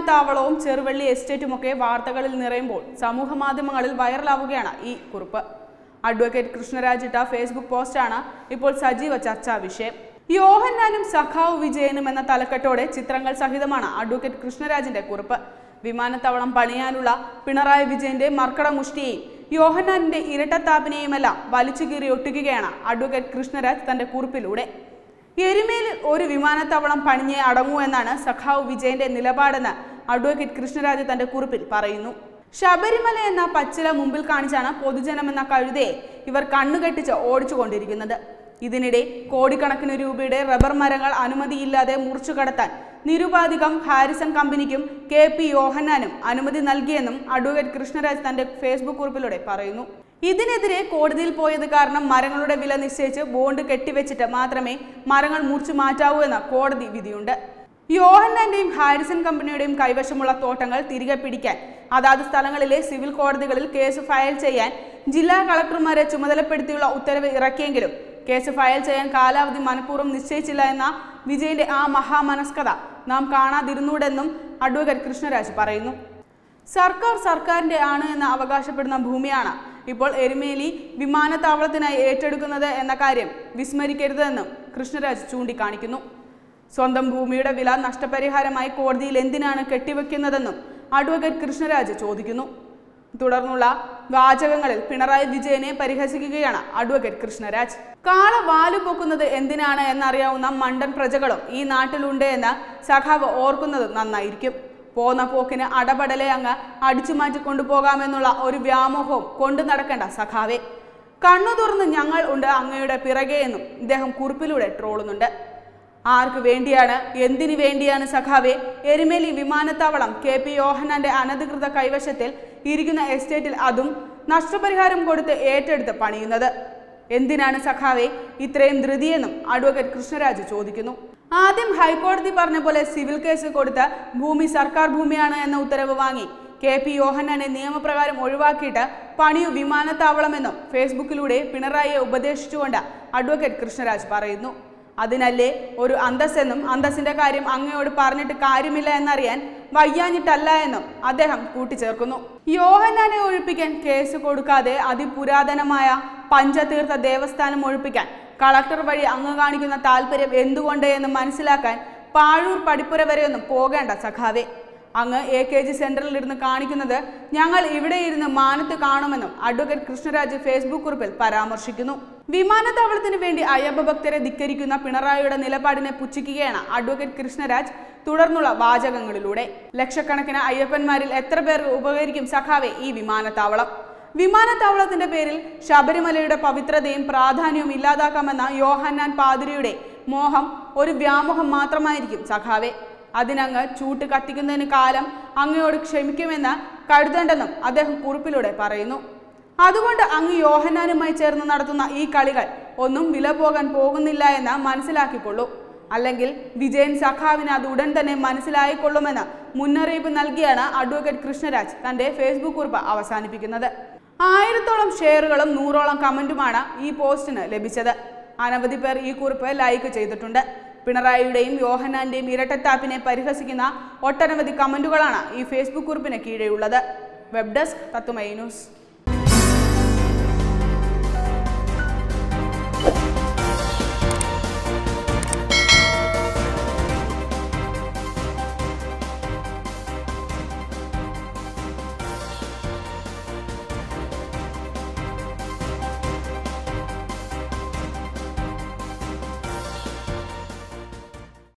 വിമാനത്താവളവും ചെറുവള്ളി എസ്റ്റേറ്റുമൊക്കെ വാർത്തകളിൽ നിറയുമ്പോൾ സമൂഹ മാധ്യമങ്ങളിൽ വൈറലാവുകയാണ് ഈ കുറിപ്പ് അഡ്വക്കേറ്റ് കൃഷ്ണരാജ് ഇട്ട ഫേസ്ബുക്ക് പോസ്റ്റാണ് ഇപ്പോൾ സജീവ ചർച്ചാ വിഷയം യോഹന്നാനും സഖാവ് വിജയനും എന്ന തലക്കെട്ടോടെ ചിത്രങ്ങൾ സഹിതമാണ് അഡ്വക്കേറ്റ് കൃഷ്ണരാജിന്റെ കുറിപ്പ് വിമാനത്താവളം പണിയാനുള്ള പിണറായി വിജയന്റെ മർക്കട മുഷ്ടിയെയും യോഹന്നാനിന്റെ ഇരട്ടത്താപ്പിനെയുമെല്ലാം വലിച്ചു കീറി ഒട്ടിക്കുകയാണ് അഡ്വക്കേറ്റ് കൃഷ്ണരാജ് തന്റെ കുറിപ്പിലൂടെ എരുമേലിൽ ഒരു വിമാനത്താവളം പണിഞ്ഞേ അടങ്ങൂ എന്നാണ് സഖാവ് വിജയന്റെ നിലപാടെന്ന് അഡ്വക്കേറ്റ് കൃഷ്ണരാജ് തന്റെ കുറിപ്പിൽ പറയുന്നു ശബരിമല എന്ന പച്ചില മുമ്പിൽ കാണിച്ചാണ് പൊതുജനം എന്ന കഴുതയെ ഇവർ കണ്ണുകെട്ടിച്ച് ഓടിച്ചുകൊണ്ടിരിക്കുന്നത് ഇതിനിടെ കോടിക്കണക്കിന് രൂപയുടെ റബ്ബർ മരങ്ങൾ അനുമതിയില്ലാതെ മുറിച്ചു കടത്താൻ നിരുപാധികം ഹാരിസൺ കമ്പനിക്കും കെ പി യോഹന്നാനും അനുമതി നൽകിയെന്നും അഡ്വക്കേറ്റ് കൃഷ്ണരാജ് തന്റെ ഫേസ്ബുക്ക് കുറിപ്പിലൂടെ പറയുന്നു ഇതിനെതിരെ കോടതിയിൽ പോയത് കാരണം മരങ്ങളുടെ വില നിശ്ചയിച്ച് ബോണ്ട് കെട്ടിവെച്ചിട്ട് മാത്രമേ മരങ്ങൾ മുറിച്ചു മാറ്റാവൂ എന്ന കോടതി വിധിയുണ്ട് യോഹന്നാന്റെയും ഹാരിസൺ കമ്പനിയുടെയും കൈവശമുള്ള തോട്ടങ്ങൾ തിരികെ പിടിക്കാൻ അതാത് സ്ഥലങ്ങളിലെ സിവിൽ കോടതികളിൽ കേസ് ഫയൽ ചെയ്യാൻ ജില്ലാ കളക്ടർമാരെ ചുമതലപ്പെടുത്തിയുള്ള ഉത്തരവ് ഇറക്കിയെങ്കിലും കേസ് ഫയൽ ചെയ്യാൻ കാലാവധി മനഃപൂർവ്വം നിശ്ചയിച്ചില്ല എന്ന വിജയന്റെ ആ മഹാമനസ്കത നാം കാണാതിരുന്നൂടെന്നും അഡ്വക്കേറ്റ് കൃഷ്ണരാജ് പറയുന്നു സർക്കാർ സർക്കാരിന്റെ ആണ് എന്ന് അവകാശപ്പെടുന്ന ഭൂമിയാണ് ഇപ്പോൾ എരുമേലി വിമാനത്താവളത്തിനായി ഏറ്റെടുക്കുന്നത് എന്ന കാര്യം വിസ്മരിക്കരുതെന്നും കൃഷ്ണരാജ് ചൂണ്ടിക്കാണിക്കുന്നു സ്വന്തം ഭൂമിയുടെ വില നഷ്ടപരിഹാരമായി കോടതിയിൽ എന്തിനാണ് കെട്ടിവെക്കുന്നതെന്നും അഡ്വക്കേറ്റ് കൃഷ്ണരാജ് ചോദിക്കുന്നു തുടർന്നുള്ള വാചകങ്ങളിൽ പിണറായി വിജയനെ പരിഹസിക്കുകയാണ് അഡ്വക്കേറ്റ് കൃഷ്ണരാജ് കാള വാലു പൊക്കുന്നത് എന്തിനാണ് എന്നറിയാവുന്ന മണ്ടൻ പ്രജകളും ഈ നാട്ടിലുണ്ട് എന്ന് സഖാവ് ഓർക്കുന്നത് നന്നായിരിക്കും പോന്ന പോക്കിന് അടപടലെ അങ്ങ് അടിച്ചു മാറ്റി കൊണ്ടുപോകാമെന്നുള്ള ഒരു വ്യാമോഹവും കൊണ്ടു നടക്കേണ്ട സഖാവെ കണ്ണു തുറന്ന് ഞങ്ങൾ ഉണ്ട് അങ്ങയുടെ പിറകെ എന്നും ഇദ്ദേഹം കുറിപ്പിലൂടെ ട്രോളുന്നുണ്ട് ആർക്ക് വേണ്ടിയാണ് എന്തിനു വേണ്ടിയാണ് സഖാവെ എരുമേലി വിമാനത്താവളം കെ പി യോഹനാന്റെ അനധികൃത കൈവശത്തിൽ ഇരിക്കുന്ന എസ്റ്റേറ്റിൽ അതും നഷ്ടപരിഹാരം കൊടുത്ത് ഏറ്റെടുത്ത് പണിയുന്നത് എന്തിനാണ് സഖാവെ ഇത്രയും ധൃതിയെന്നും അഡ്വക്കേറ്റ് കൃഷ്ണരാജ് ചോദിക്കുന്നു ആദ്യം ഹൈക്കോടതി പറഞ്ഞ പോലെ സിവിൽ കേസ് കൊടുത്ത് ഭൂമി സർക്കാർ ഭൂമിയാണ് എന്ന ഉത്തരവ് വാങ്ങി കെ പി യോഹന്നാനെ നിയമപ്രകാരം ഒഴിവാക്കിയിട്ട് പണിയു വിമാനത്താവളമെന്നും ഫേസ്ബുക്കിലൂടെ പിണറായിയെ ഉപദേശിച്ചുകൊണ്ട് അഡ്വക്കേറ്റ് കൃഷ്ണരാജ് പറയുന്നു അതിനല്ലേ ഒരു അന്തസ്സെന്നും അന്തസ്സിന്റെ കാര്യം അങ്ങയോട് പറഞ്ഞിട്ട് കാര്യമില്ല എന്നറിയാൻ വയ്യാഞ്ഞിട്ടല്ല എന്നും അദ്ദേഹം കൂട്ടിച്ചേർക്കുന്നു യോഹന്നാനെ ഒഴിപ്പിക്കാൻ കേസ് കൊടുക്കാതെ അതിപുരാതനമായ പഞ്ചതീർത്ഥ ദേവസ്ഥാനം ഒഴിപ്പിക്കാൻ കളക്ടർ വഴി അങ്ങ് കാണിക്കുന്ന താല്പര്യം എന്തുകൊണ്ട് എന്ന് മനസ്സിലാക്കാൻ പാഴൂർ പടിപ്പുര വരെയൊന്നും പോകേണ്ട സഖാവെ അങ്ങ് എ കെ ജി സെന്ററിൽ ഇരുന്ന് കാണിക്കുന്നത് ഞങ്ങൾ ഇവിടെ ഇരുന്ന് മാനത്ത് കാണുമെന്നും അഡ്വക്കേറ്റ് കൃഷ്ണരാജ് ഫേസ്ബുക്ക് കുറിപ്പിൽ പരാമർശിക്കുന്നു വിമാനത്താവളത്തിന് വേണ്ടി അയ്യപ്പ ഭക്തരെ ധിക്കരിക്കുന്ന പിണറായിയുടെ നിലപാടിനെ പുച്ഛിക്കുകയാണ് അഡ്വക്കേറ്റ് കൃഷ്ണരാജ് തുടർന്നുള്ള വാചകങ്ങളിലൂടെ ലക്ഷക്കണക്കിന് അയ്യപ്പന്മാരിൽ എത്ര പേർ ഉപകരിക്കും സഖാവെ ഈ വിമാനത്താവളം വിമാനത്താവളത്തിന്റെ പേരിൽ ശബരിമലയുടെ പവിത്രതയും പ്രാധാന്യവും ഇല്ലാതാക്കാമെന്ന യോഹന്നാൻ പാതിരിയുടെ മോഹം ഒരു വ്യാമോഹം മാത്രമായിരിക്കും സഖാവെ അതിനങ്ങ് ചൂട്ട് കത്തിക്കുന്നതിന് കാലം അങ്ങയോട് ക്ഷമിക്കുമെന്ന് കരുതേണ്ടെന്നും അദ്ദേഹം കുറിപ്പിലൂടെ പറയുന്നു അതുകൊണ്ട് അങ്ങ് യോഹന്നാനുമായി ചേർന്ന് നടത്തുന്ന ഈ കളികൾ ഒന്നും വില പോകാൻ പോകുന്നില്ല എന്ന് മനസ്സിലാക്കിക്കൊള്ളൂ അല്ലെങ്കിൽ വിജയൻ സഖാവിന് അത് ഉടൻ തന്നെ മനസ്സിലായിക്കൊള്ളുമെന്ന് മുന്നറിയിപ്പ് നൽകിയാണ് അഡ്വക്കേറ്റ് കൃഷ്ണരാജ് തന്റെ ഫേസ്ബുക്ക് കുറിപ്പ് അവസാനിപ്പിക്കുന്നത് ആയിരത്തോളം ഷെയറുകളും നൂറോളം കമന്റുമാണ് ഈ പോസ്റ്റിന് ലഭിച്ചത് അനവധി പേർ ഈ കുറിപ്പ് ലൈക്ക് ചെയ്തിട്ടുണ്ട് പിണറായിയുടെയും യോഹനാന്റെയും ഇരട്ടത്താപ്പിനെ പരിഹസിക്കുന്ന ഒട്ടനവധി കമന്റുകളാണ് ഈ ഫേസ്ബുക്ക് കുറിപ്പിന് കീഴെയുള്ളത് വെബ് ഡെസ്ക് തത്തുമൈ ന്യൂസ്